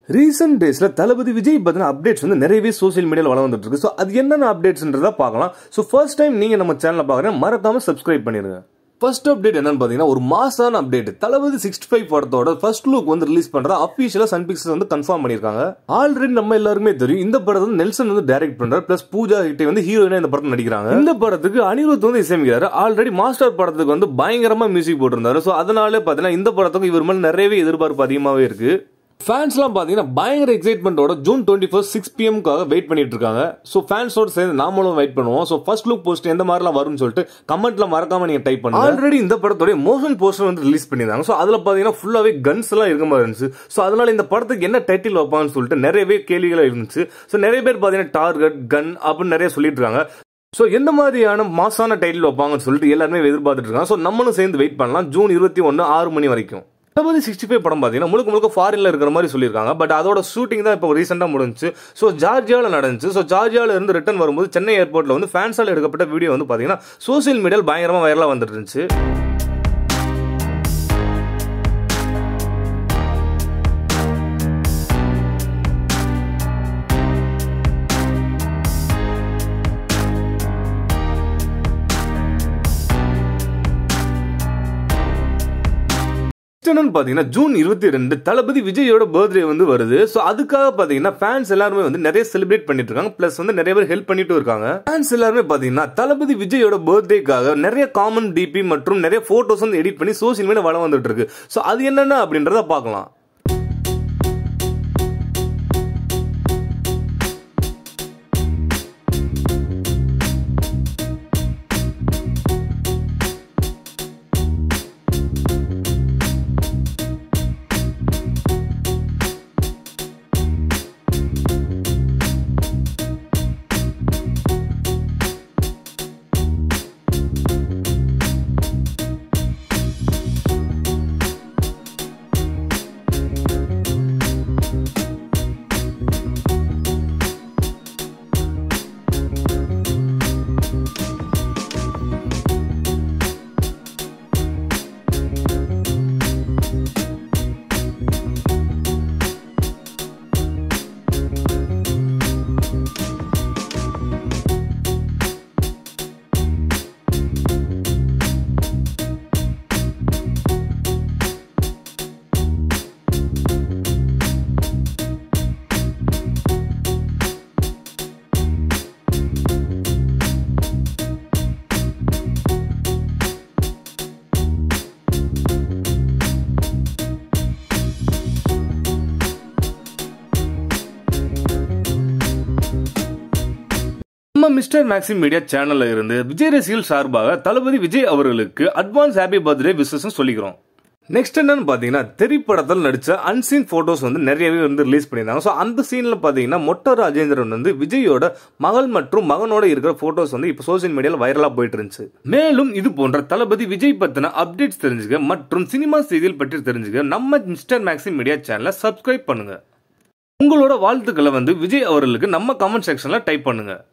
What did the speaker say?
recent டேஸ்ல தளபதி விஜய் பத்தின updates வந்து நிறையவே சோசியல் மீடியால வளம் வந்துட்டு இருக்கு ஸோ அது என்னென்ன அப்டேட்ஸ்ன்றதா பார்க்கலாம் ஸோ ஃபர்ஸ்ட் டைம் நீங்க நம்ம சேனலை பார்க்குறேன் மறக்காம சப்ஸ்கிரைப் பண்ணிருங்க ஃபர்ஸ்ட் அப்டேட் என்னன்னு பாத்தீங்கன்னா ஒரு மாசான அப்டேட் தளபதி சிக்ஸ்டி ஃபைவ் படத்தோட ஃபர்ஸ்ட் லுக் வந்து ரிலீஸ் பண்ற அபிஷியலா சன் பிக்சர்ஸ் வந்து கன்ஃபார்ம் பண்ணிருக்காங்க ஆல்ரெடி நம்ம எல்லாருமே தெரியும் இந்த படத்தை வந்து நெல்சன் வந்து டைரக்ட் பண்றாரு பிளஸ் பூஜா ஹிட்டே வந்து ஹீரோயினா இந்த படத்தை நடிக்கிறாங்க இந்த படத்துக்கு அனிருத் வந்து இசையமைக்கிறாரு ஆல்ரெடி மாஸ்டர் படத்துக்கு வந்து பயங்கரமா மியூசிக் போட்டிருந்தாரு ஸோ அதனாலே பாத்தீங்கன்னா இந்த படத்துக்கு இவர் மேல நிறையவே எதிர்பார்ப்பு அதிகமாவே இருக்கு ஃபேன்ஸ்லாம் பார்த்தீங்கன்னா பயங்கர எக்ஸைட்மெண்ட்டோட ஜூன் டுவெண்ட்டி ஃபர்ஸ்ட் சிக்ஸ் பிஎம்க்காக வெயிட் பண்ணிட்டு இருக்காங்க ஸோ ஃபேன்ஸோட சேர்ந்து நாமளும் வெயிட் பண்ணுவோம் ஸோ ஃபர்ஸ்ட் லுக் போஸ்ட் எந்த மாதிரிலாம் வரும்னு சொல்லிட்டு கமெண்ட்ல மறக்காம நீங்க டைப் பண்ணுங்க ஆல்ரெடி இந்த படத்தோட மோஷன் போஸ்டர் வந்து ரிலீஸ் பண்ணியிருந்தாங்க ஸோ அதில் பார்த்தீங்கன்னா ஃபுல்லாகவே கன்ஸ் எல்லாம் இருக்க மாதிரி இருந்துச்சு ஸோ அதனால இந்த படத்துக்கு என்ன டைட்டில் வைப்பாங்கன்னு சொல்லிட்டு நிறையவே கேள்விகள் இருந்துச்சு ஸோ நிறைய பேர் பார்த்தீங்கன்னா டார்கெட் கன் அப்படின்னு நிறைய சொல்லிட்டு இருக்காங்க ஸோ எந்த மாதிரியான மாசான டைட்டில் வைப்பாங்கன்னு சொல்லிட்டு எல்லாருமே எதிர்பார்த்துட்டு இருக்காங்க ஸோ நம்மளும் சேர்ந்து வெயிட் பண்ணலாம் ஜூன் இருபத்தி ஒன்று ஆறு மணி வரைக்கும் தளபதி சிக்ஸ்டி ஃபைவ் படம் பார்த்தீங்கன்னா முழுக்க முழுக்க ஃபாரின்ல இருக்கிற மாதிரி சொல்லியிருக்காங்க பட் அதோட ஷூட்டிங் தான் இப்போ ரீசெண்டாக முடிஞ்சு ஸோ ஜார்ஜியாவில் நடந்துச்சு ஸோ ஜார்ஜியாவில் இருந்து ரிட்டர்ன் வரும்போது சென்னை ஏர்போர்ட்டில் வந்து ஃபேன்ஸால் எடுக்கப்பட்ட வீடியோ வந்து பார்த்தீங்கன்னா சோசியல் மீடியாவில் பயங்கரமாக வைரலாக வந்துட்டு இருந்துச்சு என்னன்னு பாத்தீங்கன்னா ஜூன் இருபத்தி ரெண்டு தளபதி விஜயோட பர்த்டே வந்து வருது ஸோ அதுக்காக பாத்தீங்கன்னா ஃபேன்ஸ் எல்லாருமே வந்து நிறைய செலிப்ரேட் பண்ணிட்டு இருக்காங்க பிளஸ் வந்து நிறைய பேர் ஹெல்ப் பண்ணிட்டு இருக்காங்க ஃபேன்ஸ் எல்லாருமே பாத்தீங்கன்னா தளபதி விஜயோட பர்த்டேக்காக நிறைய காமன் டிபி மற்றும் நிறைய போட்டோஸ் வந்து எடிட் பண்ணி சோசியல் மீடியா வளம் வந்துட்டு இருக்கு ஸோ அது என்னென்ன அப்படின்றத பார்க்கலாம் நம்ம மிஸ்டர் மேக்ஸிம் மீடியா சேனல்ல இருந்து விஜய் ரசிகர்கள் சார்பாக தளபதி விஜய் அவர்களுக்கு அட்வான்ஸ் ஹாப்பி பர்த்டே விஷஸ் சொல்லிக்கிறோம் நெக்ஸ்ட் என்னன்னு பாத்தீங்கன்னா திரைப்படத்தில் நடிச்ச அன்சீன் போட்டோஸ் வந்து நிறையவே வந்து ரிலீஸ் பண்ணியிருந்தாங்க ஸோ அந்த சீன்ல பாத்தீங்கன்னா மொட்ட ராஜேந்திரன் வந்து விஜயோட மகள் மற்றும் மகனோட இருக்கிற போட்டோஸ் வந்து இப்போ சோசியல் மீடியாவில் வைரலா போயிட்டு இருந்துச்சு மேலும் இது போன்ற தளபதி விஜய் பத்தின அப்டேட்ஸ் தெரிஞ்சுக்க மற்றும் சினிமா செய்திகள் பற்றி தெரிஞ்சுக்க நம்ம மிஸ்டர் மேக்ஸிம் மீடியா சேனலை சப்ஸ்கிரைப் பண்ணுங்க உங்களோட வாழ்த்துக்களை வந்து விஜய் அவர்களுக்கு நம்ம கமெண்ட் செக்ஷன்ல டைப் பண்ணுங்க